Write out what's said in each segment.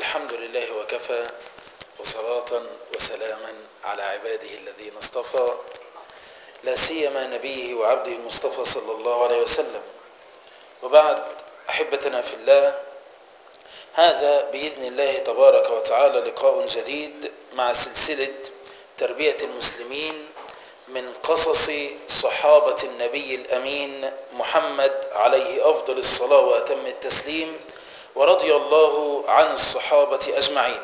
الحمد لله وكفى وصلاة وسلاما على عباده الذين اصطفى لا سيما نبيه وعبده المصطفى صلى الله عليه وسلم وبعد أحبتنا في الله هذا بإذن الله تبارك وتعالى لقاء جديد مع سلسلة تربية المسلمين من قصص صحابة النبي الأمين محمد عليه أفضل الصلاة وأتم التسليم ورضي الله عن الصحابة أجمعين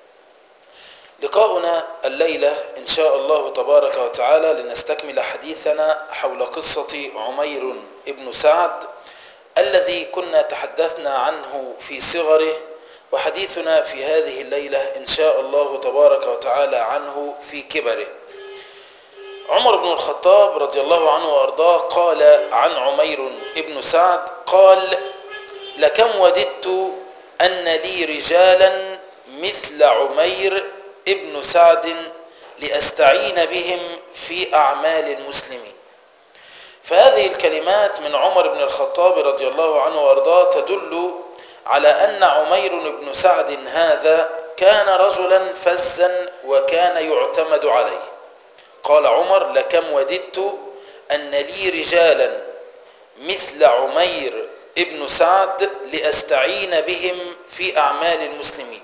لقاؤنا الليلة إن شاء الله تبارك وتعالى لنستكمل حديثنا حول قصة عمير ابن سعد الذي كنا تحدثنا عنه في صغره وحديثنا في هذه الليلة إن شاء الله تبارك وتعالى عنه في كبره عمر بن الخطاب رضي الله عنه وأرضاه قال عن عمير ابن سعد قال لكم وددت أن لي رجالا مثل عمير ابن سعد لأستعين بهم في أعمال المسلمين فهذه الكلمات من عمر بن الخطاب رضي الله عنه وأرضاه تدل على أن عمير بن سعد هذا كان رجلا فزا وكان يعتمد عليه قال عمر لكم وددت أن لي رجالا مثل عمير ابن سعد لأستعين بهم في أعمال المسلمين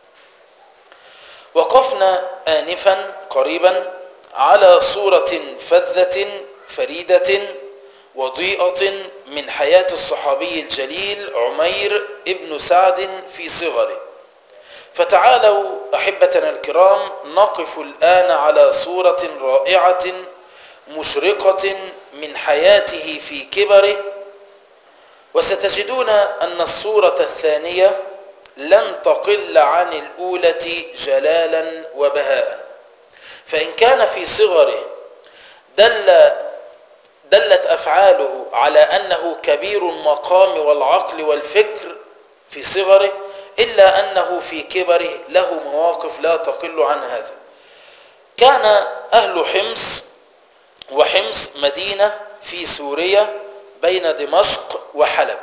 وقفنا آنفا قريبا على صورة فذة فريدة وضيئة من حياة الصحابي الجليل عمير ابن سعد في صغره فتعالوا أحبتنا الكرام نقف الآن على صورة رائعة مشرقة من حياته في كبره وستجدون أن الصورة الثانية لن تقل عن الأولى جلالا وبهاء فإن كان في صغره دل دلت أفعاله على أنه كبير المقام والعقل والفكر في صغره إلا أنه في كبره له مواقف لا تقل عن هذا كان أهل حمص وحمص مدينة في سوريا بين دمشق وحلب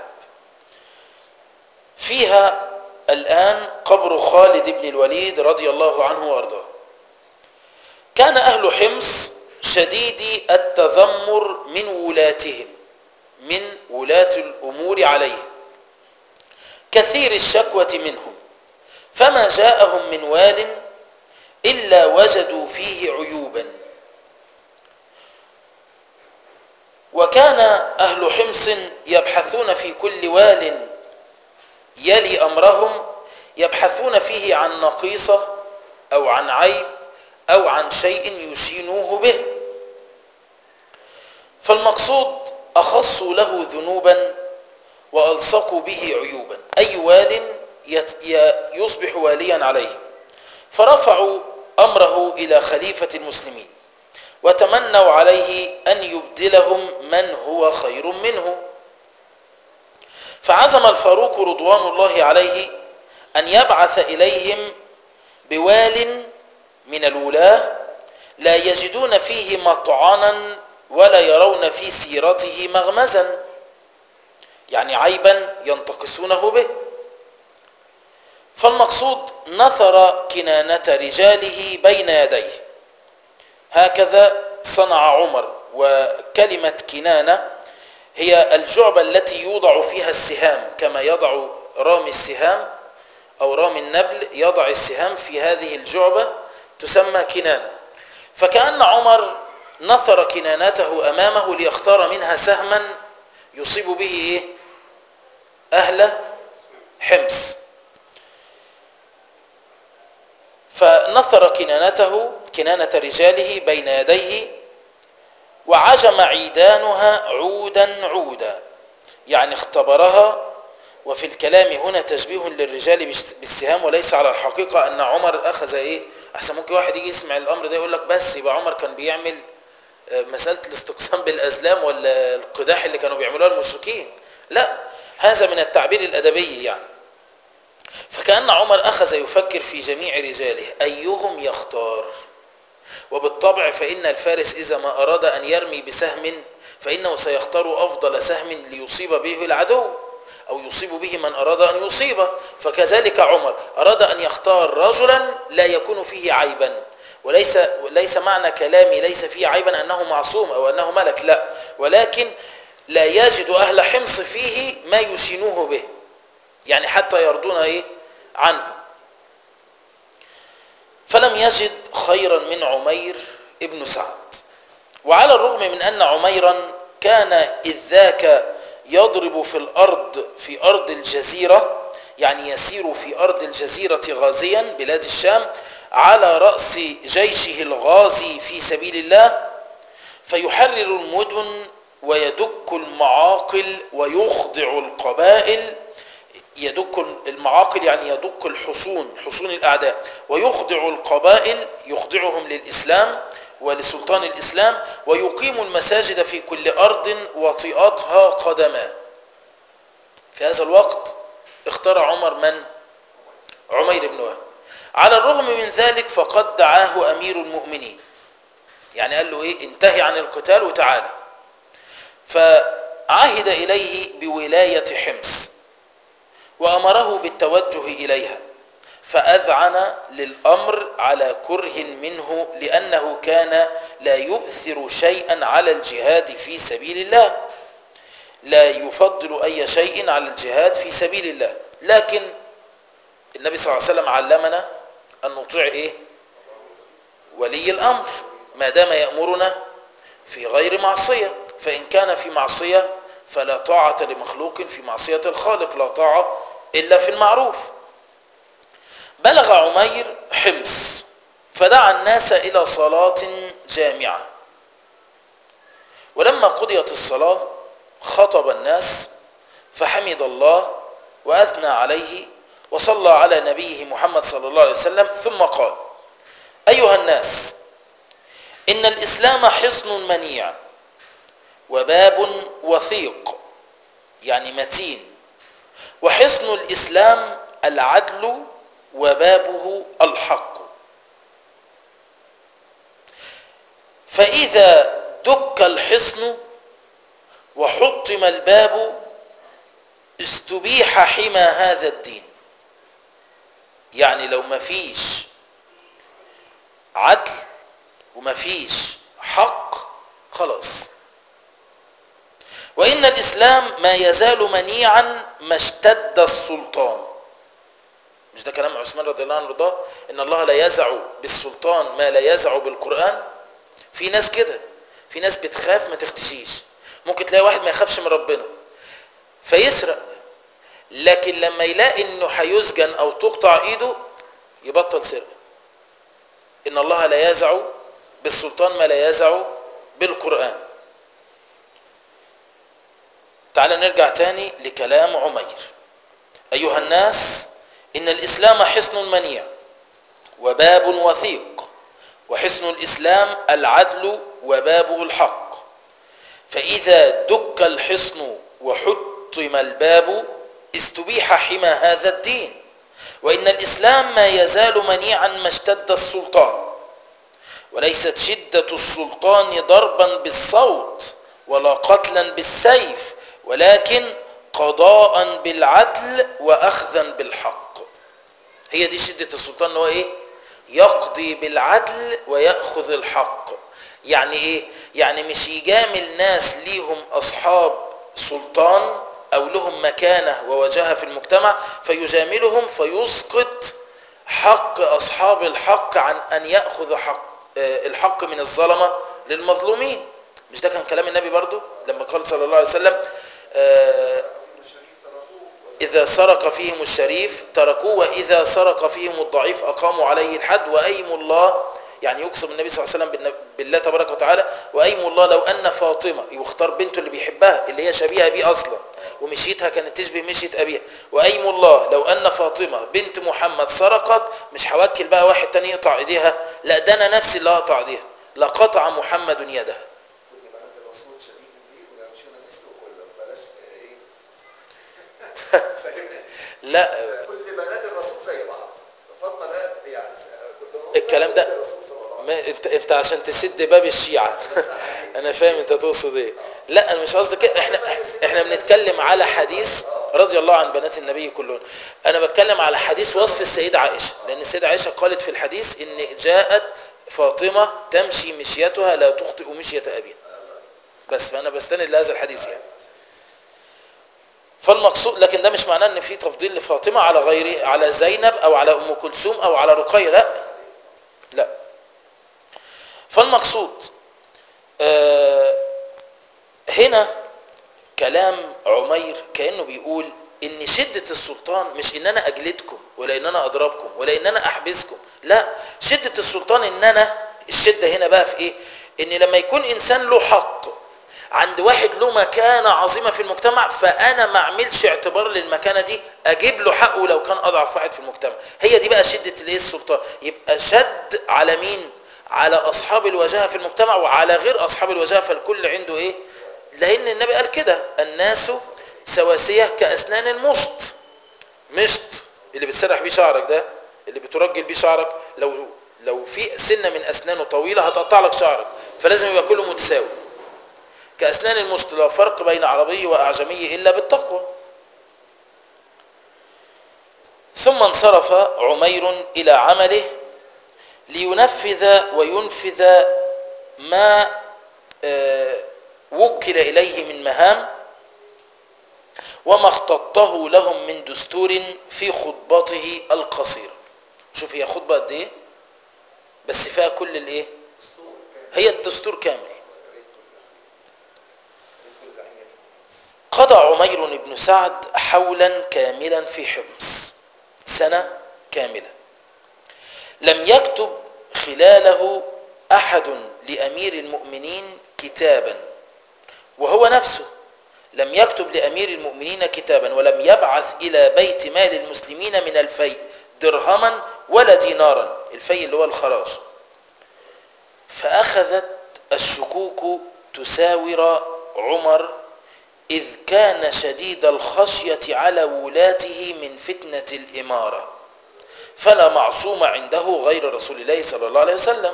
فيها الآن قبر خالد بن الوليد رضي الله عنه وارضاه كان أهل حمص شديدي التذمر من ولاتهم من ولاة الأمور عليهم كثير الشكوة منهم فما جاءهم من وال إلا وجدوا فيه عيوبا وكان أهل حمص يبحثون في كل وال يلي أمرهم يبحثون فيه عن نقيصة أو عن عيب أو عن شيء يشينوه به فالمقصود أخصوا له ذنوبا وألصقوا به عيوبا أي وال يصبح واليا عليه فرفعوا أمره إلى خليفة المسلمين وتمنوا عليه أن يبدلهم من هو خير منه فعزم الفاروق رضوان الله عليه أن يبعث إليهم بوال من الولاة لا يجدون فيه مطعنا ولا يرون في سيرته مغمزا يعني عيبا ينتقصونه به فالمقصود نثر كنانة رجاله بين يديه هكذا صنع عمر وكلمة كنانة هي الجعبة التي يوضع فيها السهام كما يضع رامي السهام أو رامي النبل يضع السهام في هذه الجعبة تسمى كنانة فكأن عمر نثر كنانته أمامه ليختار منها سهما يصيب به إيه؟ أهل حمص فنثر كنانته كنانة رجاله بين يديه وعجم عيدانها عودا عودا يعني اختبرها وفي الكلام هنا تشبيه للرجال بالسهام وليس على الحقيقة أن عمر أخذ إيه أحسن ممكن واحد يجي يسمع الأمر ده يقول لك بس يبقى عمر كان بيعمل مسألة الاستقسام بالأزلام ولا القداح اللي كانوا بيعملوها المشركين لا هذا من التعبير الأدبي يعني فكأن عمر أخذ يفكر في جميع رجاله أيهم يختار وبالطبع فإن الفارس إذا ما أراد أن يرمي بسهم فإنه سيختار أفضل سهم ليصيب به العدو أو يصيب به من أراد أن يصيبه فكذلك عمر أراد أن يختار رجلا لا يكون فيه عيبا وليس ليس معنى كلامي ليس فيه عيبا أنه معصوم أو أنه ملك لا ولكن لا يجد أهل حمص فيه ما يشينوه به يعني حتى يرضون إيه عنه فلم يجد خيرا من عمير ابن سعد وعلى الرغم من أن عميرا كان إذ ذاك يضرب في الأرض في أرض الجزيرة يعني يسير في أرض الجزيرة غازيا بلاد الشام على رأس جيشه الغازي في سبيل الله فيحرر المدن ويدك المعاقل ويخضع القبائل يدك المعاقل يعني يدك الحصون حصون الأعداء ويخضع القبائل يخضعهم للإسلام ولسلطان الإسلام ويقيم المساجد في كل أرض وطئاتها قدما في هذا الوقت اختار عمر من؟ عمير بن وهب على الرغم من ذلك فقد دعاه أمير المؤمنين يعني قال له إيه انتهي عن القتال وتعالى فعهد إليه بولاية حمص وأمره بالتوجه إليها فأذعن للأمر على كره منه لأنه كان لا يؤثر شيئا على الجهاد في سبيل الله لا يفضل أي شيء على الجهاد في سبيل الله لكن النبي صلى الله عليه وسلم علمنا أن نطيع إيه ولي الأمر ما دام يأمرنا في غير معصية فإن كان في معصية فلا طاعة لمخلوق في معصية الخالق لا طاعة إلا في المعروف بلغ عمير حمص فدعا الناس إلى صلاة جامعة ولما قضيت الصلاة خطب الناس فحمد الله وأثنى عليه وصلى على نبيه محمد صلى الله عليه وسلم ثم قال أيها الناس إن الإسلام حصن منيع وباب وثيق يعني متين وحصن الإسلام العدل وبابه الحق فإذا دك الحصن وحطم الباب استبيح حمى هذا الدين يعني لو ما فيش عدل وما فيش حق خلاص وإن الإسلام ما يزال منيعا ما اشتد السلطان مش ده كلام عثمان رضي الله عنه رضاه إن الله لا يزع بالسلطان ما لا يزع بالقرآن في ناس كده في ناس بتخاف ما تختشيش ممكن تلاقي واحد ما يخافش من ربنا فيسرق لكن لما يلاقي انه هيسجن او تقطع ايده يبطل سرقه ان الله لا يزع بالسلطان ما لا يزع بالقرآن تعال نرجع تاني لكلام عمير أيها الناس إن الإسلام حصن منيع وباب وثيق وحصن الإسلام العدل وبابه الحق فإذا دك الحصن وحطم الباب استبيح حمى هذا الدين وإن الإسلام ما يزال منيعا ما اشتد السلطان وليست شدة السلطان ضربا بالصوت ولا قتلا بالسيف ولكن قضاء بالعدل وأخذا بالحق هي دي شدة السلطان هو إيه يقضي بالعدل ويأخذ الحق يعني إيه يعني مش يجامل ناس ليهم أصحاب سلطان أو لهم مكانة ووجهة في المجتمع فيجاملهم فيسقط حق أصحاب الحق عن أن يأخذ حق الحق من الظلمة للمظلومين مش ده كان كلام النبي برضو لما قال صلى الله عليه وسلم إذا سرق فيهم الشريف تركوه وإذا سرق فيهم الضعيف أقاموا عليه الحد وأيم الله يعني يقسم النبي صلى الله عليه وسلم بالله تبارك وتعالى وأيم الله لو أن فاطمة يختار بنته اللي بيحبها اللي هي شبيهة بيه أصلا ومشيتها كانت تشبه مشيت أبيها وأيم الله لو أن فاطمة بنت محمد سرقت مش هوكل بقى واحد تاني يقطع إيديها لا ده أنا نفسي اللي هقطع إيديها لقطع محمد يدها لا كل بنات الرسول زي بعض فاطمه لا يعني كلهم الكلام ده بنات الرسول صلى الله عليه ما انت انت عشان تسد باب الشيعة انا فاهم انت تقصد ايه لا انا مش قصدي كده احنا احنا بنتكلم على حديث وسلم. اه رضي الله عن بنات النبي كلهن انا بتكلم على حديث وصف السيدة عائشة لان السيدة عائشة قالت في الحديث ان جاءت فاطمة تمشي مشيتها لا تخطئ مشية ابيها بس فانا بستند لهذا الحديث يعني فالمقصود لكن ده مش معناه ان في تفضيل لفاطمة على غير على زينب او على ام كلثوم او على رقية لا لا فالمقصود آه هنا كلام عمير كأنه بيقول ان شدة السلطان مش ان انا اجلدكم ولا ان انا اضربكم ولا ان انا احبسكم لا شدة السلطان ان انا الشدة هنا بقى في ايه ان لما يكون انسان له حق عند واحد له مكانة عظيمة في المجتمع فانا ما اعملش اعتبار للمكانة دي اجيب له حقه لو كان اضعف واحد في المجتمع هي دي بقى شدة الايه السلطان يبقى شد على مين على اصحاب الوجاهة في المجتمع وعلى غير اصحاب الوجاهة فالكل عنده ايه لان النبي قال كده الناس سواسية كاسنان المشط مشط اللي بتسرح بيه شعرك ده اللي بترجل بيه شعرك لو لو في سنة من اسنانه طويلة هتقطع لك شعرك فلازم يبقى كله متساوي كأسنان المشط لا فرق بين عربي وأعجمي إلا بالتقوى ثم انصرف عمير إلى عمله لينفذ وينفذ ما وكل إليه من مهام وما اختطه لهم من دستور في خطبته القصيرة شوف هي خطبة قد ايه بس فيها كل الايه هي الدستور كامل قضى عمير بن سعد حولا كاملا في حمص سنة كاملة لم يكتب خلاله أحد لأمير المؤمنين كتابا وهو نفسه لم يكتب لأمير المؤمنين كتابا ولم يبعث إلى بيت مال المسلمين من الفيء درهما ولا دينارا الفيء اللي هو الخراج فأخذت الشكوك تساور عمر إذ كان شديد الخشية على ولاته من فتنة الإمارة فلا معصوم عنده غير رسول الله صلى الله عليه وسلم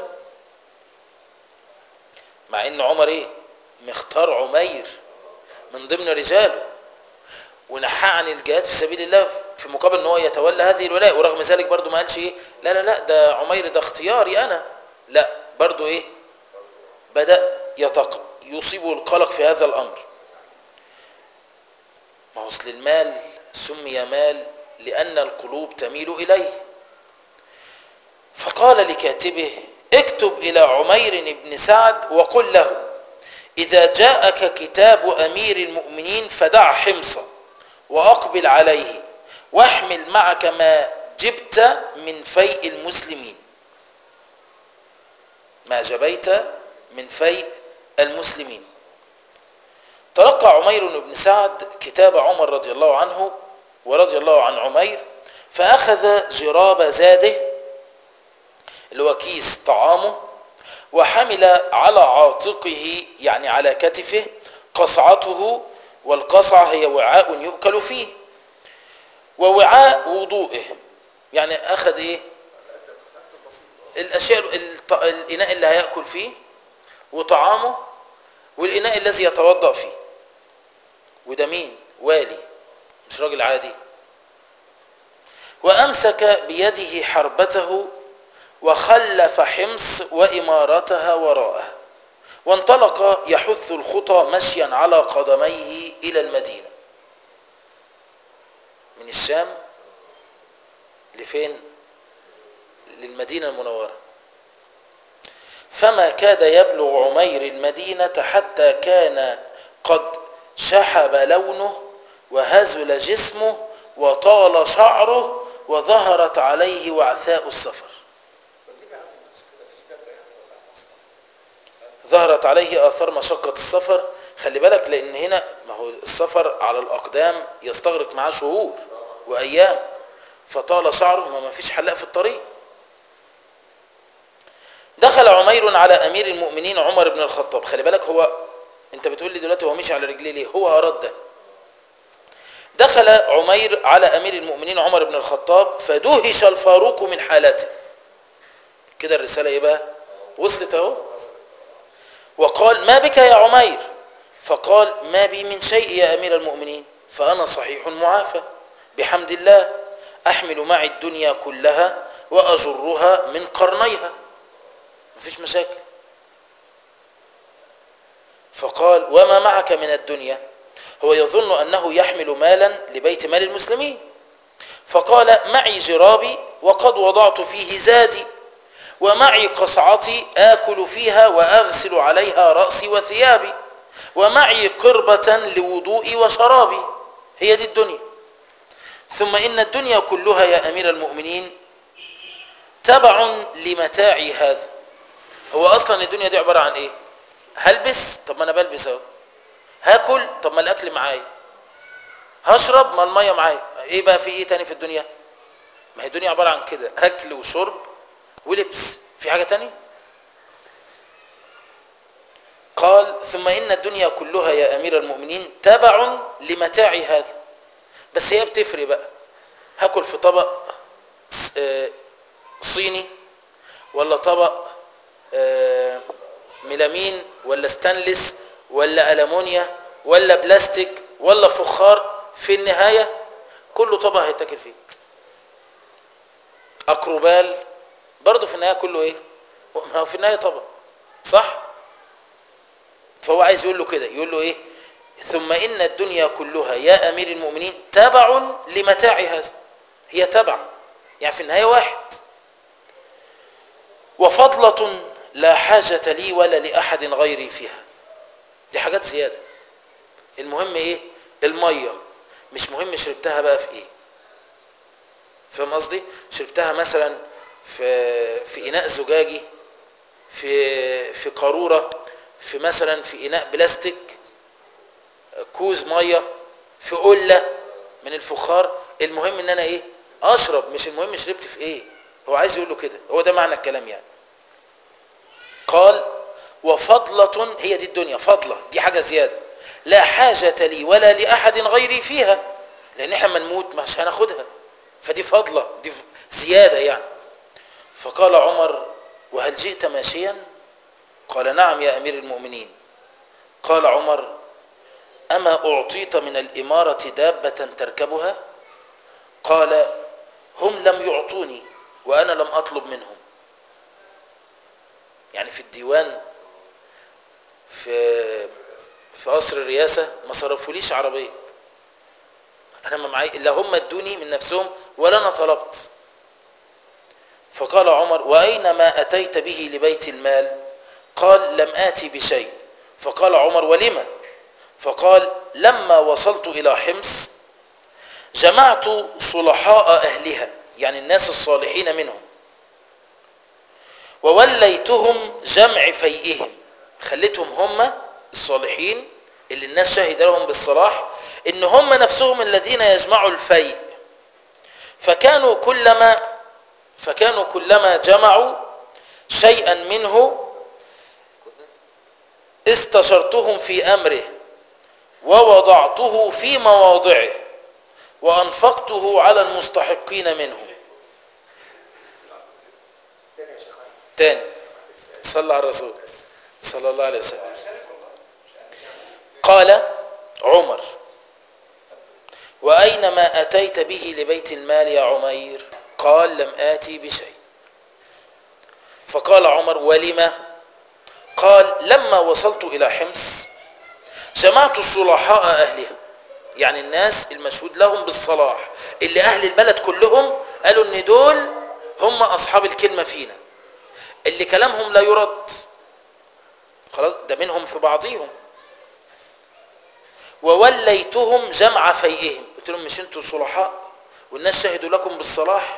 مع ان عمر ايه مختار عمير من ضمن رجاله ونحى عن الجهاد في سبيل الله في مقابل ان هو يتولى هذه الولايه ورغم ذلك برضه ما قالش ايه لا لا لا ده عمير ده اختياري انا لا برضه ايه بدا يتق يصيبه القلق في هذا الامر ما هو اصل المال سمي مال لان القلوب تميل اليه فقال لكاتبه اكتب الى عمير بن سعد وقل له اذا جاءك كتاب امير المؤمنين فدع حمصا واقبل عليه واحمل معك ما جبت من فيء المسلمين ما جبيت من فيء المسلمين تلقى عمير بن سعد كتاب عمر رضي الله عنه ورضي الله عن عمير فأخذ جراب زاده اللي هو كيس طعامه وحمل على عاتقه يعني على كتفه قصعته والقصعة هي وعاء يؤكل فيه ووعاء وضوئه يعني أخذ إيه الأشياء الإناء اللي هيأكل فيه وطعامه والإناء الذي يتوضأ فيه وده مين والي مش راجل عادي وأمسك بيده حربته وخلف حمص وإمارتها وراءه وانطلق يحث الخطى مشيا على قدميه إلى المدينة من الشام لفين للمدينة المنورة فما كاد يبلغ عمير المدينة حتى كان قد شحب لونه وهزل جسمه وطال شعره وظهرت عليه وعثاء السفر ظهرت عليه آثار مشقة السفر خلي بالك لأن هنا ما هو السفر على الأقدام يستغرق معاه شهور وأيام فطال شعره ما فيش حلاق في الطريق دخل عمير على أمير المؤمنين عمر بن الخطاب خلي بالك هو انت بتقول لي دلوقتي هو مشي على رجليه ليه هو أراد ده دخل عمير على أمير المؤمنين عمر بن الخطاب فدهش الفاروق من حالته كده الرسالة ايه بقى وصلت اهو وقال ما بك يا عمير فقال ما بي من شيء يا أمير المؤمنين فأنا صحيح معافى بحمد الله أحمل معي الدنيا كلها وأجرها من قرنيها مفيش مشاكل فقال وما معك من الدنيا هو يظن أنه يحمل مالا لبيت مال المسلمين فقال معي جرابي وقد وضعت فيه زادي ومعي قصعتي آكل فيها وأغسل عليها رأسي وثيابي ومعي قربة لوضوئي وشرابي هي دي الدنيا ثم إن الدنيا كلها يا أمير المؤمنين تبع لمتاعي هذا هو أصلا الدنيا دي عبارة عن إيه هلبس طب ما أنا بلبس أهو هاكل طب ما الأكل معايا هشرب ما المية معايا إيه بقى في إيه تاني في الدنيا ما هي الدنيا عبارة عن كده أكل وشرب ولبس في حاجة تانية قال ثم إن الدنيا كلها يا أمير المؤمنين تبع لمتاع هذا بس هي بتفرق بقى هاكل في طبق صيني ولا طبق ميلامين ولا ستانلس ولا ألمونيا ولا بلاستيك ولا فخار في النهاية كله طبق هيتاكل فيه أقربال برضه في النهاية كله ايه ما هو في النهاية طبق صح فهو عايز يقول له كده يقول له ايه ثم إن الدنيا كلها يا أمير المؤمنين تبع لمتاع هذا هي تبع يعني في النهاية واحد وفضلة لا حاجة لي ولا لأحد غيري فيها دي حاجات زيادة المهم ايه المية مش مهم شربتها بقى في ايه فاهم قصدي شربتها مثلا في في اناء زجاجي في في قاروره في مثلا في اناء بلاستيك كوز ميه في قله من الفخار المهم ان انا ايه اشرب مش المهم شربت في ايه هو عايز يقول له كده هو ده معنى الكلام يعني قال وفضلة هي دي الدنيا فضلة دي حاجة زيادة لا حاجة لي ولا لأحد غيري فيها لأن احنا ما نموت مش هناخدها فدي فضلة دي زيادة يعني فقال عمر وهل جئت ماشيا قال نعم يا أمير المؤمنين قال عمر أما أعطيت من الإمارة دابة تركبها قال هم لم يعطوني وأنا لم أطلب منهم يعني في الديوان في في قصر الرئاسة ما صرفوليش عربية أنا ما معي إلا هم ادوني من نفسهم ولا أنا طلبت فقال عمر وأين ما أتيت به لبيت المال قال لم آتي بشيء فقال عمر ولم فقال لما وصلت إلى حمص جمعت صلحاء أهلها يعني الناس الصالحين منهم ووليتهم جمع فيئهم خليتهم هم الصالحين اللي الناس شهد لهم بالصلاح ان هم نفسهم الذين يجمعوا الفيء فكانوا كلما فكانوا كلما جمعوا شيئا منه استشرتهم في امره ووضعته في مواضعه وانفقته على المستحقين منهم تاني يا شيخ تاني صلى على الرسول صلى الله عليه وسلم قال عمر وأين ما أتيت به لبيت المال يا عمير قال لم آتي بشيء فقال عمر ولما قال لما وصلت إلى حمص جمعت الصلحاء أهلها يعني الناس المشهود لهم بالصلاح اللي أهل البلد كلهم قالوا ان دول هم أصحاب الكلمة فينا اللي كلامهم لا يرد خلاص ده منهم في بعضهم ووليتهم جمع فيئهم قلت لهم مش انتوا صلحاء والناس شهدوا لكم بالصلاح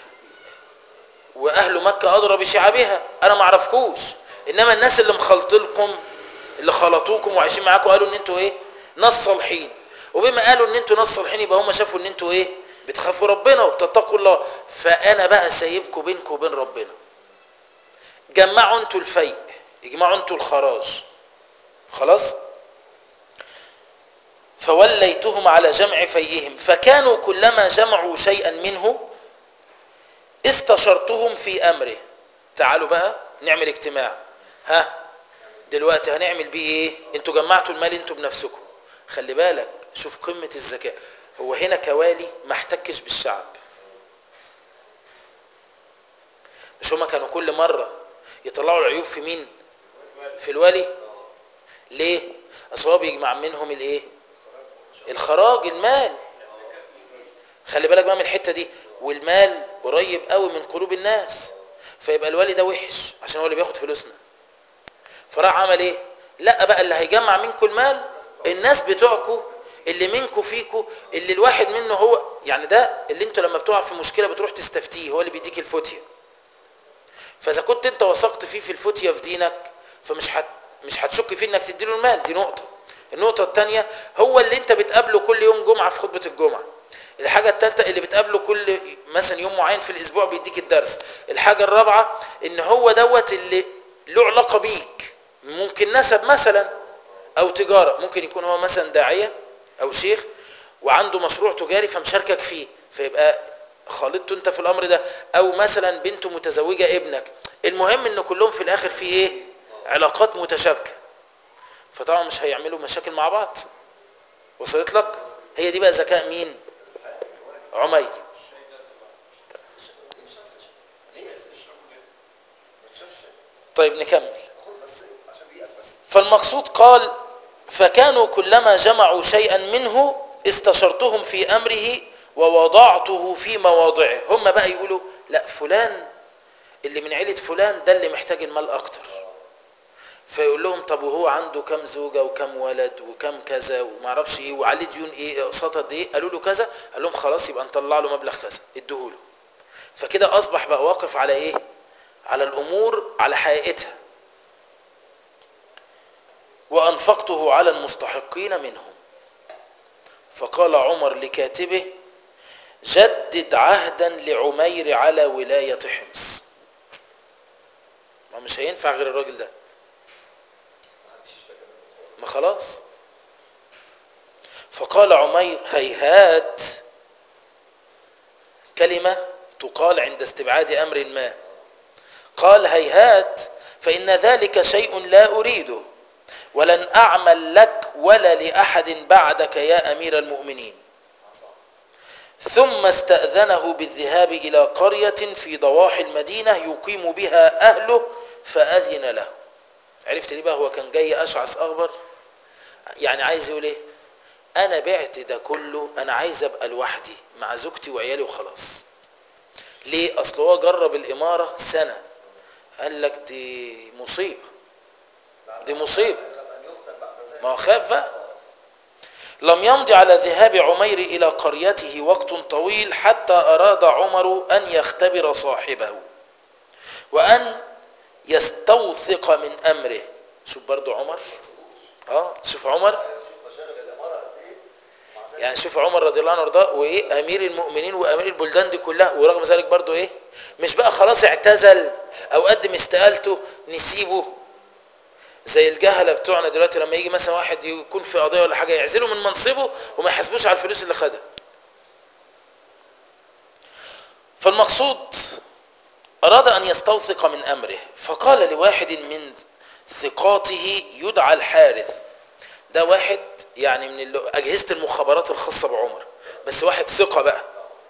واهل مكه ادرى بشعبها انا ما اعرفكوش انما الناس اللي مخلطلكم اللي خلطوكم وعايشين معاكم قالوا ان انتوا ايه ناس صالحين وبما قالوا ان انتوا ناس صالحين يبقى هم شافوا ان انتوا ايه بتخافوا ربنا وبتتقوا الله فانا بقى سايبكم بينكم وبين ربنا جمعوا انتوا الفيء اجمعوا انتوا الخراج خلاص فوليتهم على جمع فيئهم فكانوا كلما جمعوا شيئا منه استشرتهم في امره تعالوا بقى نعمل اجتماع ها دلوقتي هنعمل بيه ايه انتوا جمعتوا المال انتوا بنفسكم خلي بالك شوف قمة الذكاء هو هنا كوالي ما احتكش بالشعب مش هما كانوا كل مرة يطلعوا العيوب في مين في الولي ليه اصل هو بيجمع منهم الايه الخراج المال خلي بالك بقى من الحته دي والمال قريب قوي من قلوب الناس فيبقى الولي ده وحش عشان هو اللي بياخد فلوسنا فراح عمل ايه لا بقى اللي هيجمع منكم المال الناس بتوعكم اللي منكم فيكم اللي الواحد منه هو يعني ده اللي انتوا لما بتقع في مشكله بتروح تستفتيه هو اللي بيديك الفتيه فاذا كنت انت وثقت فيه في الفتيه في دينك فمش هت مش هتشك فيه انك تديله المال دي نقطه النقطه الثانيه هو اللي انت بتقابله كل يوم جمعه في خطبه الجمعه الحاجة الثالثة اللي بتقابله كل مثلا يوم معين في الأسبوع بيديك الدرس الحاجة الرابعة إن هو دوت اللي له علاقة بيك ممكن نسب مثلا أو تجارة ممكن يكون هو مثلا داعية أو شيخ وعنده مشروع تجاري فمشاركك فيه فيبقى خالطته انت في الامر ده او مثلا بنته متزوجة ابنك المهم ان كلهم في الاخر في ايه علاقات متشابكة فطبعا مش هيعملوا مشاكل مع بعض وصلت لك هي دي بقى ذكاء مين عمير طيب نكمل خد بس عشان بيقف بس فالمقصود قال فكانوا كلما جمعوا شيئا منه استشرتهم في امره ووضعته في مواضعه هم بقى يقولوا لا فلان اللي من عيلة فلان ده اللي محتاج المال اكتر فيقول لهم طب وهو عنده كم زوجة وكم ولد وكم كذا وما اعرفش ايه وعليه ديون ايه اقساط قد ايه قالوا له كذا قال لهم خلاص يبقى نطلع له مبلغ كذا اديهوله فكده اصبح بقى واقف على ايه على الامور على حقيقتها وانفقته على المستحقين منهم فقال عمر لكاتبه جدد عهدا لعمير على ولاية حمص ما مش هينفع غير الراجل ده ما خلاص فقال عمير هيهات كلمة تقال عند استبعاد أمر ما قال هيهات فإن ذلك شيء لا أريده ولن أعمل لك ولا لأحد بعدك يا أمير المؤمنين ثم استأذنه بالذهاب إلى قرية في ضواحي المدينة يقيم بها أهله فأذن له عرفت ليه بقى هو كان جاي أشعث أخبر يعني عايز يقول ايه انا بعت ده كله انا عايز ابقى لوحدي مع زوجتي وعيالي وخلاص ليه اصل هو جرب الامارة سنة قال لك دي مصيبة دي مصيبة خاف ان يفتن بعد ذلك ما هو خاف بقى لم يمضي على ذهاب عمير إلى قريته وقت طويل حتى أراد عمر أن يختبر صاحبه وأن يستوثق من أمره شوف برضو عمر اه شوف عمر شوف مشاغل الاماره قد ايه مع ذلك يعني شوف عمر رضي الله عنه وارضاه وايه امير المؤمنين وامير البلدان دي كلها ورغم ذلك برضو ايه مش بقى خلاص اعتزل او قدم استقالته نسيبه زي الجهله بتوعنا دلوقتي لما يجي مثلا واحد يكون في قضيه ولا حاجه يعزله من منصبه وما يحاسبوش على الفلوس اللي خدها فالمقصود اراد ان يستوثق من امره فقال لواحد من ثقاته يدعى الحارث ده واحد يعني من اللي- اجهزه المخابرات الخاصه بعمر بس واحد ثقه بقى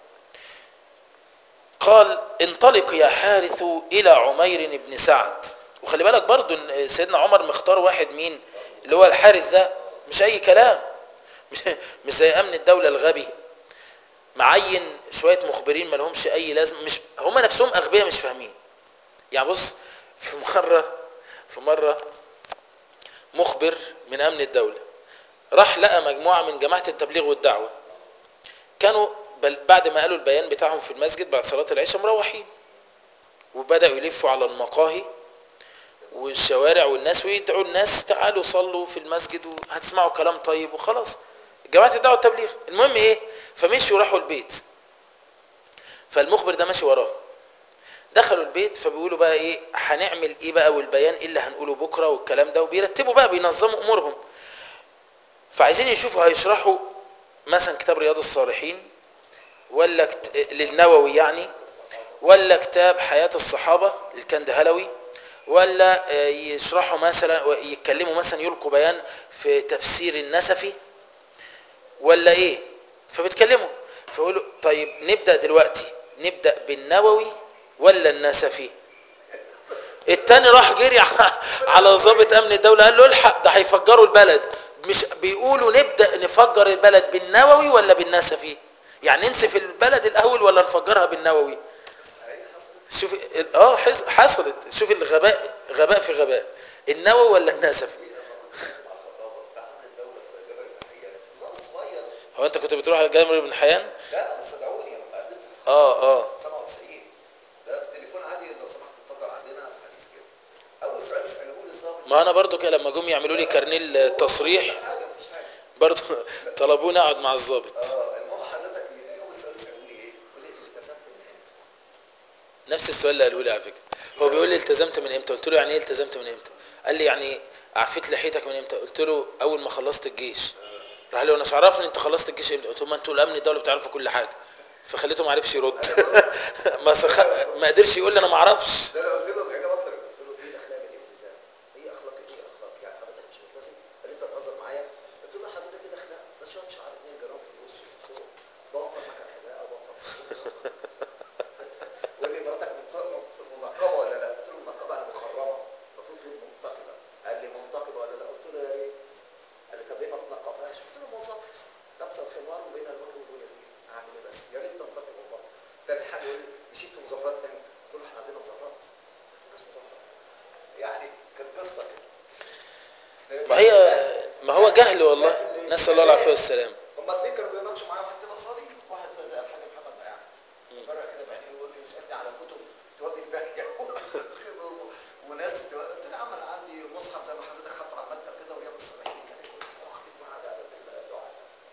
قال انطلق يا حارث الى عمير بن سعد وخلي بالك برضو ان سيدنا عمر مختار واحد مين اللي هو الحارث ده مش اي كلام مش- مش زي امن الدوله الغبي معين شويه مخبرين ما لهمش اي لازمه مش هم نفسهم اغبياء مش فاهمين يعني بص في مره في مره مخبر من امن الدوله راح لقى مجموعه من جماعه التبليغ والدعوه كانوا بل بعد ما قالوا البيان بتاعهم في المسجد بعد صلاه العشاء مروحين وبداوا يلفوا على المقاهي والشوارع والناس ويدعوا الناس تعالوا صلوا في المسجد وهتسمعوا كلام طيب وخلاص جماعه الدعوه والتبليغ المهم ايه فمشوا راحوا البيت فالمخبر ده ماشي وراه دخلوا البيت فبيقولوا بقى ايه هنعمل ايه بقى والبيان ايه اللي هنقوله بكره والكلام ده وبيرتبوا بقى بينظموا امورهم فعايزين يشوفوا هيشرحوا مثلا كتاب رياض الصالحين ولا كت... للنووي يعني ولا كتاب حياة الصحابة الكندهلوي ولا آه، يشرحوا مثلا يتكلموا مثلا يلقوا بيان في تفسير النسفي ولا ايه فبتكلمه فيقول له طيب نبدا دلوقتي نبدا بالنووي ولا النسفي التاني راح جري على ضابط امن الدوله قال له الحق ده هيفجروا البلد مش بيقولوا نبدا نفجر البلد بالنووي ولا بالنسفي يعني ننسف البلد الاول ولا نفجرها بالنووي صحيح حصلت شوف ال- اه حس- حصلت شوف الغباء غباء في غباء النووي ولا النسفي مع الخطابه بتاع امن الدوله في جبل المحيات نظام صغير هو انت كنت بتروح جامر بن حيان لا بس ادعوني لما قدمت في اه اه 97 ده تليفون عادي لو سمحت اتفضل عندنا في حديث كده اول سؤال سالوه لي الظابط ما انا برضو كده لما جم يعملوا لي كارنيل التصريح حاجه مفيش حاجه برضو طلبوني اقعد مع الضابط اه المهم حضرتك اول سؤال سالوه لي ايه؟ قول لي التزمت من امتى؟ نفس السؤال اللي قاله لي على فكره هو بيقول لي التزمت من امتى قلت له يعني ايه التزمت من امتى قال لي يعني عفيت لحيتك من امتى قلت له اول ما خلصت الجيش راح لي وانا مش عرفني انت خلصت الجيش امتى قلت له ما انتوا الامن الدولي بتعرفوا كل حاجه فخليته ما عرفش يرد ما سخ... ما قدرش يقول لي انا ما اعرفش ده انا قلت له اجابه اكتر قلت له ايه اخلاق الالتزام؟ ايه اخلاق ايه اخلاق؟ يعني حضرتك مش ملتزم؟ قال لي انت بتهزر معايا؟ قلت له حضرتك ايه الاخلاق؟ ده شويه شعر 2 جرام في الوش ستهم بوفر مكان حلاقه وبوفر صابون. وقال لي مراتك منق- منقبه ولا لا؟ قلت له منقبه انا مخرمه المفروض تقول منتقبه قال لي منتقبه ولا لا؟ قلت له يا ريت قال لي طب ليه ما تنقبهاش؟ قلت له موظف لابسه الخمار وبين الوجه واليمين اعمل ايه بس؟ يا ريت منتقب والله تاني حاجه يقول لي مشيت في مظاهرات امتى؟ قلت له احنا عندنا مظاهرات ناس مظاهرات يعني كانت قصه كده ما هي ما هو جهل والله نسال الله العافيه والسلام هما اتنين كانوا بيناقشوا معايا واحد كده قصادي واحد زي زي الحاج محمد بياعت مره كده بعينيه يقول لي يسالني على كتب تودي في داهيه وناس تودي قلت له يا عم انا عندي مصحف زي ما حضرتك حاطه على المكتب كده ورياض الصالحين كده كنت واخد معاه ده الدعاء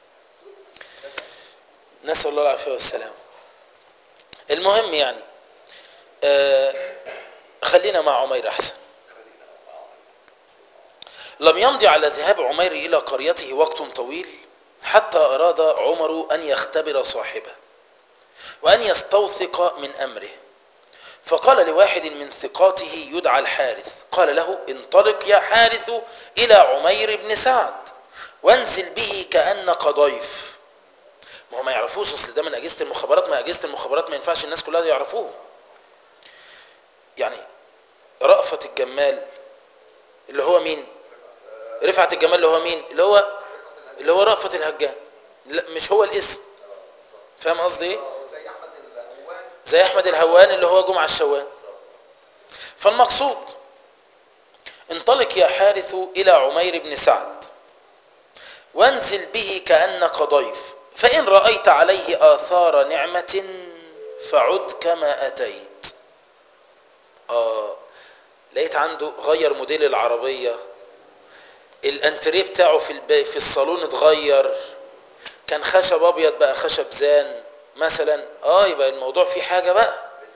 نسال الله العافيه والسلام المهم يعني آه خلينا مع عمير احسن خلينا معاهم لم يمضي على ذهاب عمير إلى قريته وقت طويل حتى أراد عمر أن يختبر صاحبه وأن يستوثق من أمره فقال لواحد من ثقاته يدعى الحارث قال له انطلق يا حارث إلى عمير بن سعد وانزل به كأنك ضيف ما هو ما يعرفوش اصل ده من اجهزه المخابرات ما اجهزه المخابرات ما ينفعش الناس كلها يعرفوه يعني رأفت الجمال اللي هو مين رفعت الجمال اللي هو مين اللي هو اللي هو رأفت الهجان لا مش هو الاسم فاهم قصدي ايه اه زي احمد الهوان زي احمد الهوان اللي هو جمعة الشوان فالمقصود انطلق يا حارث الى عمير بن سعد وانزل به كأنك ضيف فإن رأيت عليه آثار نعمة فعد كما أتيت آه لقيت عنده غير موديل العربية الانتريه بتاعه في الب... في الصالون اتغير كان خشب ابيض بقى خشب زان مثلا اه يبقى الموضوع فيه حاجه بقى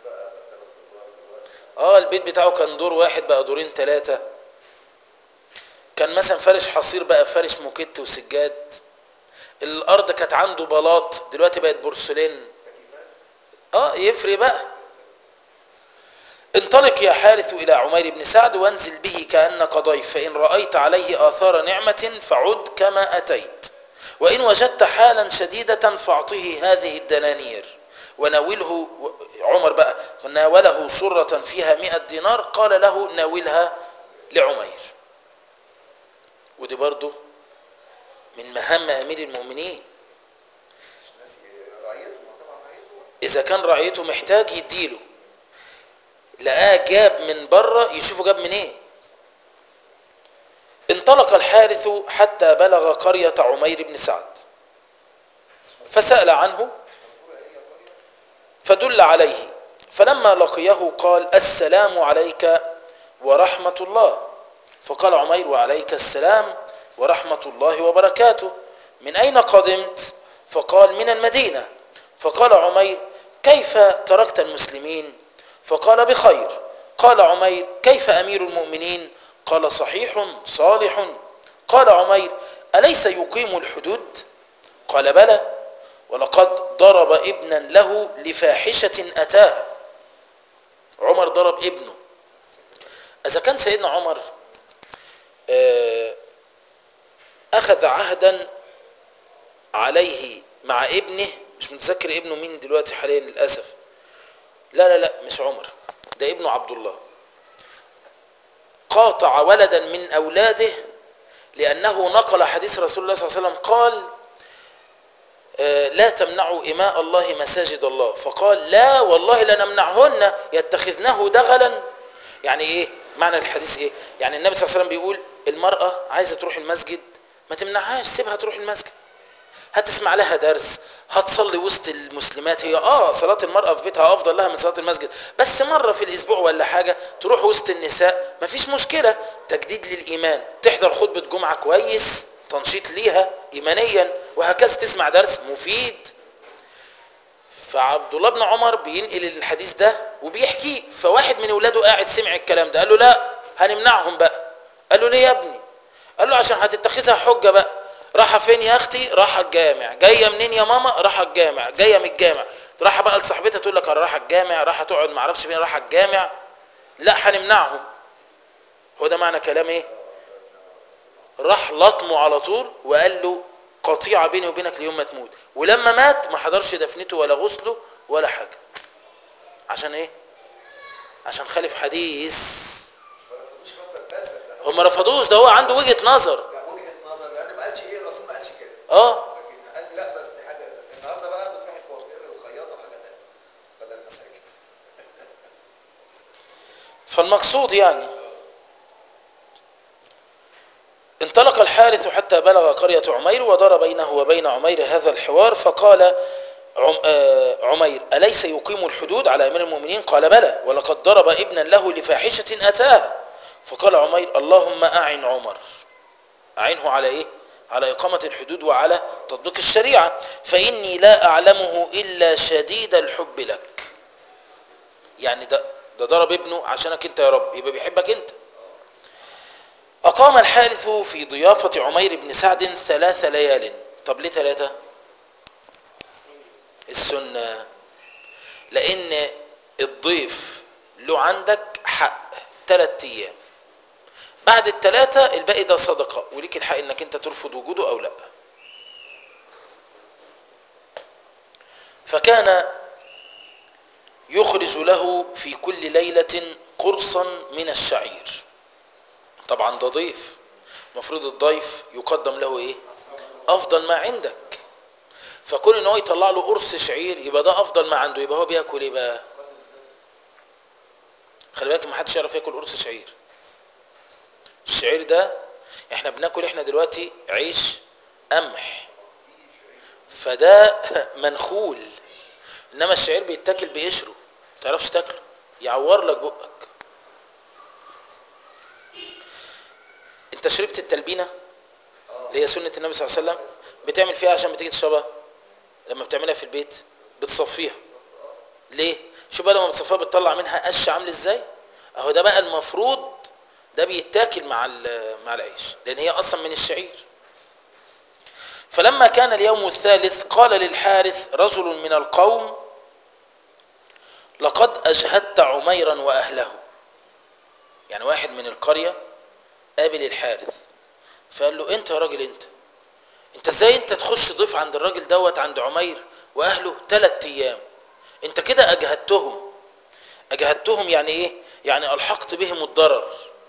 اه البيت بتاعه كان دور واحد بقى دورين ثلاثه كان مثلا فارش حصير بقى فارش موكيت وسجاد الارض كانت عنده بلاط دلوقتي بقت بورسلين اه يفرق بقى انطلق يا حارث إلى عمير بن سعد وانزل به كأنك ضيف فإن رأيت عليه آثار نعمة فعد كما أتيت وإن وجدت حالا شديدة فاعطه هذه الدنانير وناوله عمر بقى ناوله صرة فيها مئة دينار قال له ناولها لعمير ودي برضو من مهام أمير المؤمنين مش ناسي رعيته ما طبعا رعيته إذا كان رعيته محتاج يديله لقاه جاب من بره يشوفه جاب منين إيه؟ انطلق الحارث حتى بلغ قرية عمير بن سعد فسأل عنه مذكوره ايه يا قريه فدل عليه فلما لقيه قال السلام عليك ورحمة الله فقال عمير وعليك السلام ورحمة الله وبركاته من أين قدمت فقال من المدينة فقال عمير كيف تركت المسلمين فقال بخير قال عمير كيف أمير المؤمنين قال صحيح صالح قال عمير أليس يقيم الحدود قال بلى ولقد ضرب ابنا له لفاحشة أتاها عمر ضرب ابنه إذا كان سيدنا عمر آه، أخذ عهدا عليه مع ابنه مش متذكر ابنه مين دلوقتي حاليا للاسف لا لا لا مش عمر ده ابنه عبد الله قاطع ولدا من اولاده لانه نقل حديث رسول الله صلى الله عليه وسلم قال آه، لا تمنعوا إماء الله مساجد الله فقال لا والله لنمنعهن يتخذنه دغلا يعني ايه معنى الحديث ايه يعني النبي صلى الله عليه وسلم بيقول المرأة عايزة تروح المسجد ما تمنعهاش سيبها تروح المسجد هتسمع لها درس هتصلي وسط المسلمات هي اه صلاة المرأة في بيتها افضل لها من صلاة المسجد بس مرة في الاسبوع ولا حاجة تروح وسط النساء مفيش مشكلة تجديد للايمان تحضر خطبة جمعة كويس تنشيط ليها ايمانيا وهكذا تسمع درس مفيد فعبد الله بن عمر بينقل الحديث ده وبيحكيه فواحد من اولاده قاعد سمع الكلام ده قال له لا هنمنعهم بقى قال له ليه يا ابني قال له عشان هتتخذها حجه بقى راحه فين يا اختي راحه الجامع جايه منين يا ماما راحه الجامع جايه من الجامع راحه بقى لصاحبتها تقول لك انا رايحه الجامع راحه تقعد ما اعرفش فين راحه الجامع لا هنمنعهم هو ده معنى كلام ايه راح لطمه على طول وقال له قطيعه بيني وبينك ليوم ما تموت ولما مات ما حضرش دفنته ولا غسله ولا حاجه عشان ايه عشان خالف حديث ما رفضوش رفض بس ده هم ما رفضوش ده هو عنده وجهه نظر لا وجهه نظر لان ما قالش ايه الرسول ما قالش كده اه لكن قال لا بس دي حاجه زي النهارده بقى بتروح الكوافير الخياطه وحاجه ثانيه بدل المساجد فالمقصود يعني انطلق الحارث حتى بلغ قرية عمير ودار بينه وبين عمير هذا الحوار فقال عم آه عمير أليس يقيم الحدود على أمير المؤمنين قال بلى ولقد ضرب ابنا له لفاحشة أتاها فقال عمير اللهم أعن عمر أعنه على إيه على إقامة الحدود وعلى تطبيق الشريعة فإني لا أعلمه إلا شديد الحب لك يعني ده ده ضرب ابنه عشانك انت يا رب يبقى بيحبك انت أقام الحارث في ضيافة عمير بن سعد ثلاث ليال طب ليه ثلاثة السنة لأن الضيف له عندك حق ثلاث أيام بعد الثلاثة الباقي ده صدقة وليك الحق انك انت ترفض وجوده او لا فكان يخرج له في كل ليلة قرصا من الشعير طبعا ده ضيف المفروض الضيف يقدم له ايه افضل ما عندك فكون ان هو يطلع له قرص شعير يبقى ده افضل ما عنده يبقى هو بياكل ايه بقى خلي بالك ما حدش يعرف ياكل قرص شعير الشعير ده احنا بناكل احنا دلوقتي عيش قمح فده منخول انما الشعير بيتاكل بقشره ما تعرفش تاكله يعور لك بقك انت شربت التلبينه اللي هي سنه النبي صلى الله عليه وسلم بتعمل فيها عشان بتيجي تشربها لما بتعملها في البيت بتصفيها ليه شو بقى لما بتصفيها بتطلع منها قش عامل ازاي اهو ده بقى المفروض ده بيتاكل مع مع العيش لان هي اصلا من الشعير فلما كان اليوم الثالث قال للحارث رجل من القوم لقد اجهدت عميرا واهله يعني واحد من القريه قابل الحارث فقال له انت يا راجل انت انت ازاي انت تخش ضيف عند الراجل دوت عند عمير واهله ثلاث ايام انت كده اجهدتهم اجهدتهم يعني ايه يعني الحقت بهم الضرر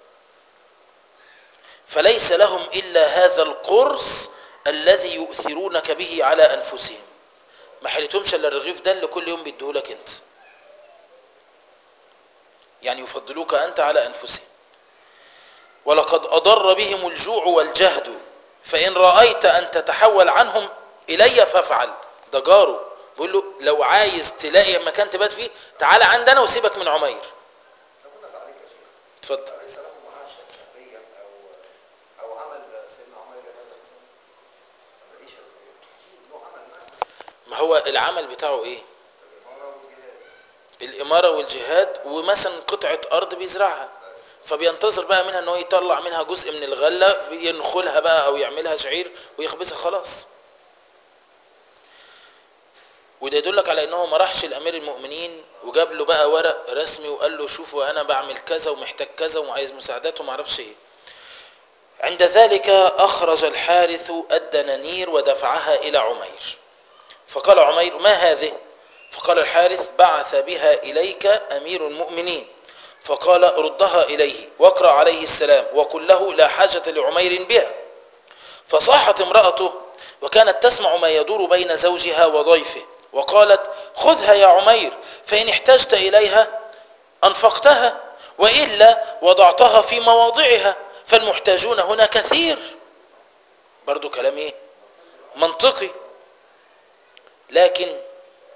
فليس لهم الا هذا القرص الذي يؤثرونك به على انفسهم ما حلتهمش الا الرغيف ده اللي كل يوم بيديهولك انت يعني يفضلوك انت على انفسهم ولقد اضر بهم الجوع والجهد فان رايت ان تتحول عنهم الي فافعل ده جاره بيقول له لو عايز تلاقي مكان تبات فيه تعالى عندنا وسيبك من عمير ربنا عليك يا شيخ اتفضل ليس له معاشا شهريا او او عمل سيدنا عمير هذا مثلا معيشه اكيد له عمل معاه ما هو العمل بتاعه ايه الاماره والجهاد الاماره والجهاد ومثلا قطعه ارض بيزرعها فبينتظر بقى منها ان هو يطلع منها جزء من الغله ينخلها بقى او يعملها شعير ويخبزها خلاص وده يدلك على انه ما راحش الامير المؤمنين وجاب له بقى ورق رسمي وقال له شوفوا انا بعمل كذا ومحتاج كذا وعايز مساعدات وما اعرفش ايه عند ذلك أخرج الحارث الدنانير ودفعها إلى عمير فقال عمير ما هذه فقال الحارث بعث بها إليك أمير المؤمنين فقال ردها إليه واقرأ عليه السلام وقل له لا حاجة لعمير بها فصاحت امرأته وكانت تسمع ما يدور بين زوجها وضيفه وقالت خذها يا عمير فإن احتجت إليها أنفقتها وإلا وضعتها في مواضعها فالمحتاجون هنا كثير برضو كلام ايه منطقي لكن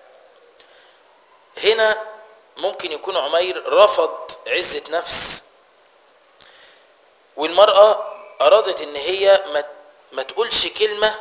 هنا ممكن يكون عمير رفض عزة نفس والمرأة أرادت إن هي ما, ما تقولش كلمة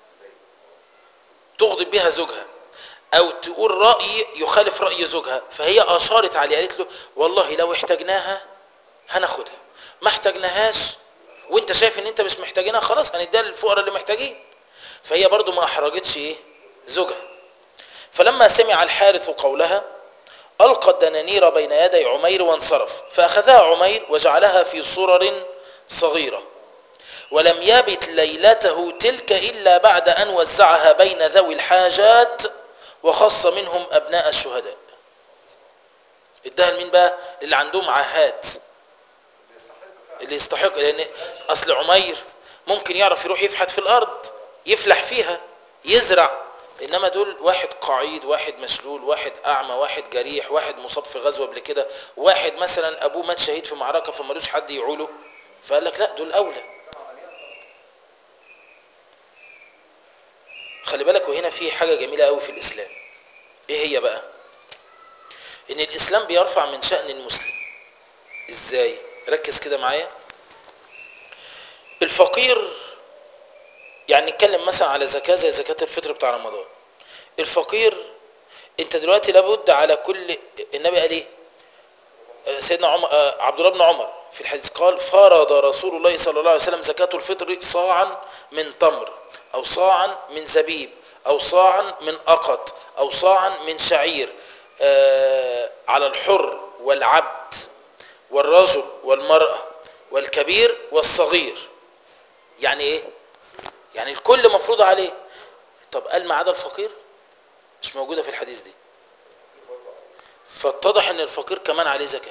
تغضب بها زوجها أو تقول رأي يخالف رأي زوجها فهي أشارت عليه قالت له والله لو احتاجناها هناخدها ما احتاجناهاش وانت شايف ان انت مش محتاجينها خلاص هنديها للفقراء اللي محتاجين فهي برضو ما احرجتش ايه زوجها فلما سمع الحارث قولها ألقى الدنانير بين يدي عمير وانصرف فأخذها عمير وجعلها في صرر صغيرة ولم يبت ليلته تلك إلا بعد أن وزعها بين ذوي الحاجات وخص منهم أبناء الشهداء ادها لمين بقى اللي عندهم عاهات اللي يستحق لأن أصل عمير ممكن يعرف يروح يفحت في الأرض يفلح فيها يزرع انما دول واحد قعيد واحد مشلول واحد اعمى واحد جريح واحد مصاب في غزوه قبل كده واحد مثلا ابوه مات شهيد في معركه فمالوش حد يعوله فقال لك لا دول اولى خلي بالك وهنا في حاجه جميله قوي في الاسلام ايه هي بقى ان الاسلام بيرفع من شان المسلم ازاي ركز كده معايا الفقير يعني نتكلم مثلا على زكاة زي زكاة الفطر بتاع رمضان الفقير انت دلوقتي لابد على كل النبي قال ايه سيدنا عمر عبد الله بن عمر في الحديث قال فرض رسول الله صلى الله عليه وسلم زكاة الفطر صاعا من تمر او صاعا من زبيب او صاعا من أقط او صاعا من شعير على الحر والعبد والرجل والمرأة والكبير والصغير يعني ايه يعني الكل مفروض عليه طب قال ما عدا الفقير مش موجودة في الحديث دي فاتضح ان الفقير كمان عليه زكاة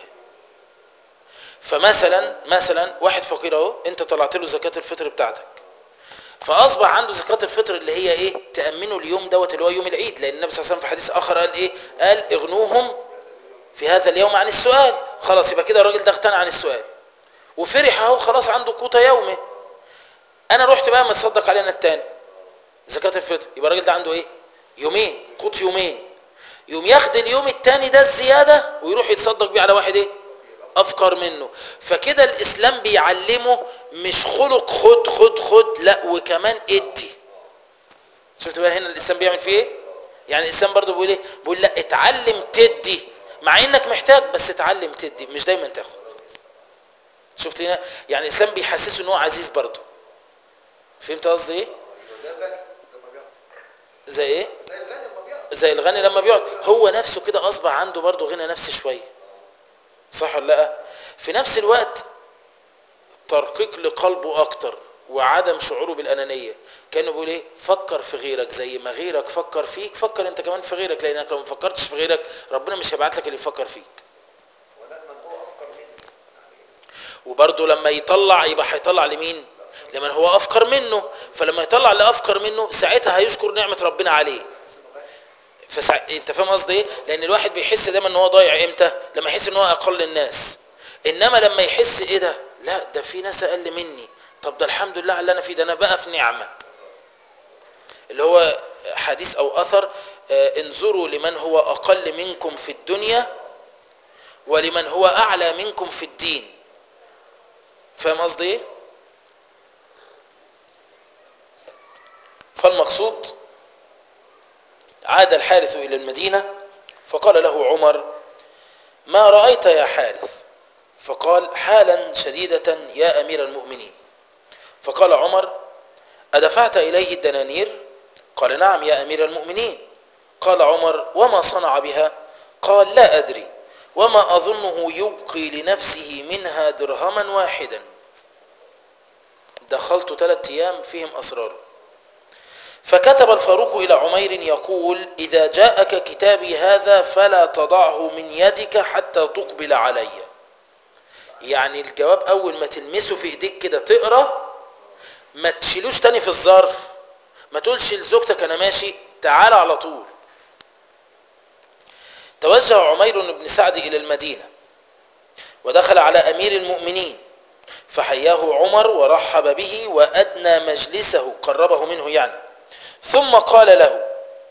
فمثلا مثلا واحد فقير اهو انت طلعت له زكاة الفطر بتاعتك فاصبح عنده زكاة الفطر اللي هي ايه تأمنه اليوم دوت اللي هو يوم العيد لان النبي صلى الله عليه وسلم في حديث اخر قال ايه قال اغنوهم في هذا اليوم عن السؤال خلاص يبقى كده الراجل ده اغتنى عن السؤال وفرح اهو خلاص عنده قوت يومه انا رحت بقى متصدق علينا التاني زكاة الفطر يبقى الراجل ده عنده ايه يومين قوت يومين يوم ياخد اليوم التاني ده الزيادة ويروح يتصدق بيه على واحد ايه افقر منه فكده الاسلام بيعلمه مش خلق خد خد خد لا وكمان ادي شفت بقى هنا الاسلام بيعمل فيه ايه يعني الاسلام برضه بيقول ايه بيقول لا اتعلم تدي مع انك محتاج بس اتعلم تدي مش دايما تاخد شفت هنا يعني الاسلام بيحسسه ان هو عزيز برضه فهمت قصدي ايه زي الغني لما بيعطي زي ايه زي الغني لما بيعطي زي الغني لما بيقعد هو نفسه كده اصبح عنده برضه غنى نفسي شويه صح ولا لا في نفس الوقت ترقيق لقلبه اكتر وعدم شعوره بالانانيه كانه بيقول ايه فكر في غيرك زي ما غيرك فكر فيك فكر انت كمان في غيرك لانك لو ما فكرتش في غيرك ربنا مش هيبعت لك اللي يفكر فيك ولا من هو افقر منه يعني وبرضه لما يطلع يبقى هيطلع لمين لمن هو افقر منه فلما يطلع لافقر منه ساعتها هيشكر نعمه ربنا عليه فسع... انت فاهم قصدي ايه لان الواحد بيحس دايما ان هو ضايع امتى لما يحس ان هو اقل الناس انما لما يحس ايه ده لا ده في ناس اقل مني طب ده الحمد لله على اللي انا فيه ده انا بقى في نعمه اللي هو حديث او اثر آه، انظروا لمن هو اقل منكم في الدنيا ولمن هو اعلى منكم في الدين فاهم قصدي ايه فالمقصود عاد الحارث إلى المدينة فقال له عمر ما رأيت يا حارث فقال حالا شديدة يا أمير المؤمنين فقال عمر أدفعت إليه الدنانير قال نعم يا أمير المؤمنين قال عمر وما صنع بها قال لا أدري وما أظنه يبقي لنفسه منها درهما واحدا دخلته ثلاثة أيام فيهم أسراره فكتب الفاروق إلى عمير يقول إذا جاءك كتابي هذا فلا تضعه من يدك حتى تقبل علي يعني الجواب أول ما تلمسه في إيديك كده تقرأ ما تشيلوش تاني في الظرف ما تقولش لزوجتك أنا ماشي تعال على طول توجه عمير بن سعد إلى المدينة ودخل على أمير المؤمنين فحياه عمر ورحب به وأدنى مجلسه قربه منه يعني ثم قال له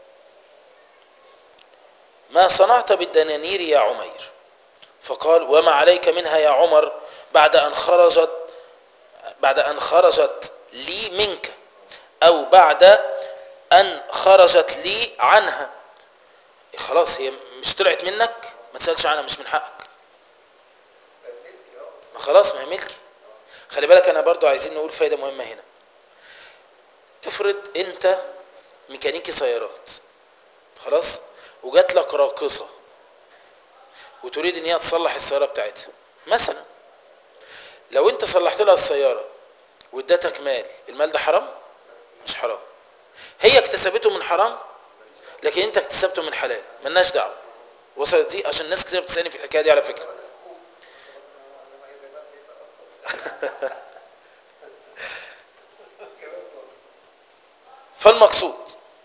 ما صنعت بالدنانير يا عمير فقال وما عليك منها يا عمر بعد أن خرجت بعد أن خرجت لي منك أو بعد أن خرجت لي عنها خلاص هي مش طلعت منك ما تسألش عنها مش من حقك ما خلاص ما هي ملكي خلي بالك انا برضو عايزين نقول فايدة مهمة هنا افرض انت ميكانيكي سيارات خلاص وجات لك راقصة وتريد ان هي تصلح السيارة بتاعتها مثلا لو انت صلحت لها السيارة وادتك مال المال ده حرام مش حرام هي اكتسبته من حرام لكن انت اكتسبته من حلال ملناش دعوه وصلت دي عشان ناس كتير بتسالني في الحكايه دي على فكره فالمقصود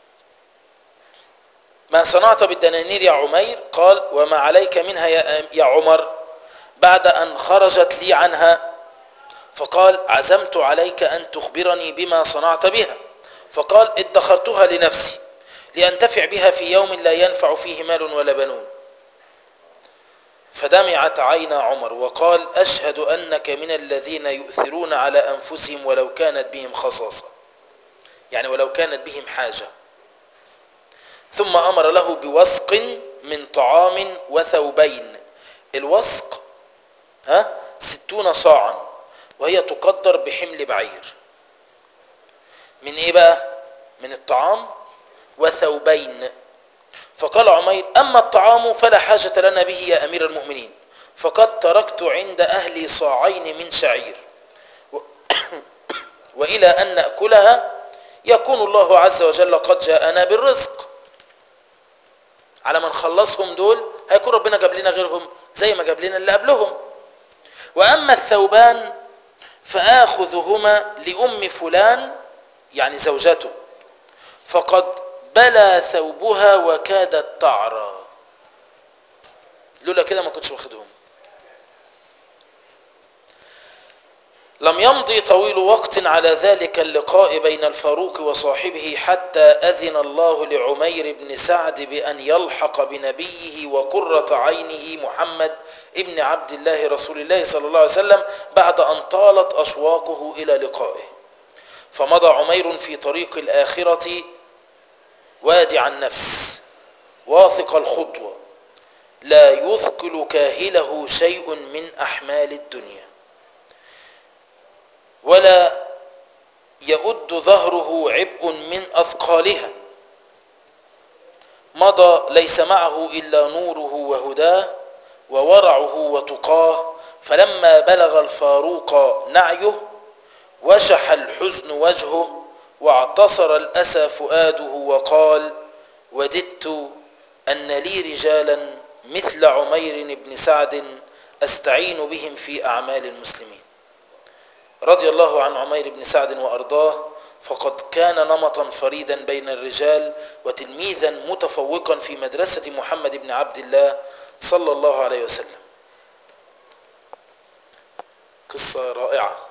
ما صنعت بالدنانير يا عمير قال وما عليك منها يا, يا عمر بعد أن خرجت لي عنها فقال عزمت عليك أن تخبرني بما صنعت بها فقال ادخرتها لنفسي لأنتفع بها في يوم لا ينفع فيه مال ولا بنون فدمعت عين عمر وقال أشهد أنك من الذين يؤثرون على أنفسهم ولو كانت بهم خصاصة يعني ولو كانت بهم حاجة ثم أمر له بوسق من طعام وثوبين الوسق ها ستون صاعا وهي تقدر بحمل بعير من ايه بقى من الطعام وثوبين فقال عمير أما الطعام فلا حاجة لنا به يا أمير المؤمنين فقد تركت عند أهلي صاعين من شعير و... وإلى أن نأكلها يكون الله عز وجل قد جاءنا بالرزق على ما نخلصهم دول هيكون ربنا جاب لنا غيرهم زي ما جاب لنا اللي قبلهم وأما الثوبان فآخذهما لأم فلان يعني زوجته فقد بلى ثوبها وكادت تعرى لولا كده ما كنتش واخدهم لم يمضي طويل وقت على ذلك اللقاء بين الفاروق وصاحبه حتى أذن الله لعمير بن سعد بأن يلحق بنبيه وقرة عينه محمد ابن عبد الله رسول الله صلى الله عليه وسلم بعد أن طالت أشواقه إلى لقائه فمضى عمير في طريق الآخرة وادع النفس واثق الخطوة لا يثقل كاهله شيء من أحمال الدنيا ولا يؤد ظهره عبء من أثقالها مضى ليس معه إلا نوره وهداه وورعه وتقاه فلما بلغ الفاروق نعيه وشح الحزن وجهه واعتصر الأسى فؤاده وقال وددت أن لي رجالا مثل عمير بن سعد أستعين بهم في أعمال المسلمين رضي الله عن عمير بن سعد وأرضاه فقد كان نمطا فريدا بين الرجال وتلميذا متفوقا في مدرسة محمد بن عبد الله صلى الله عليه وسلم قصة رائعة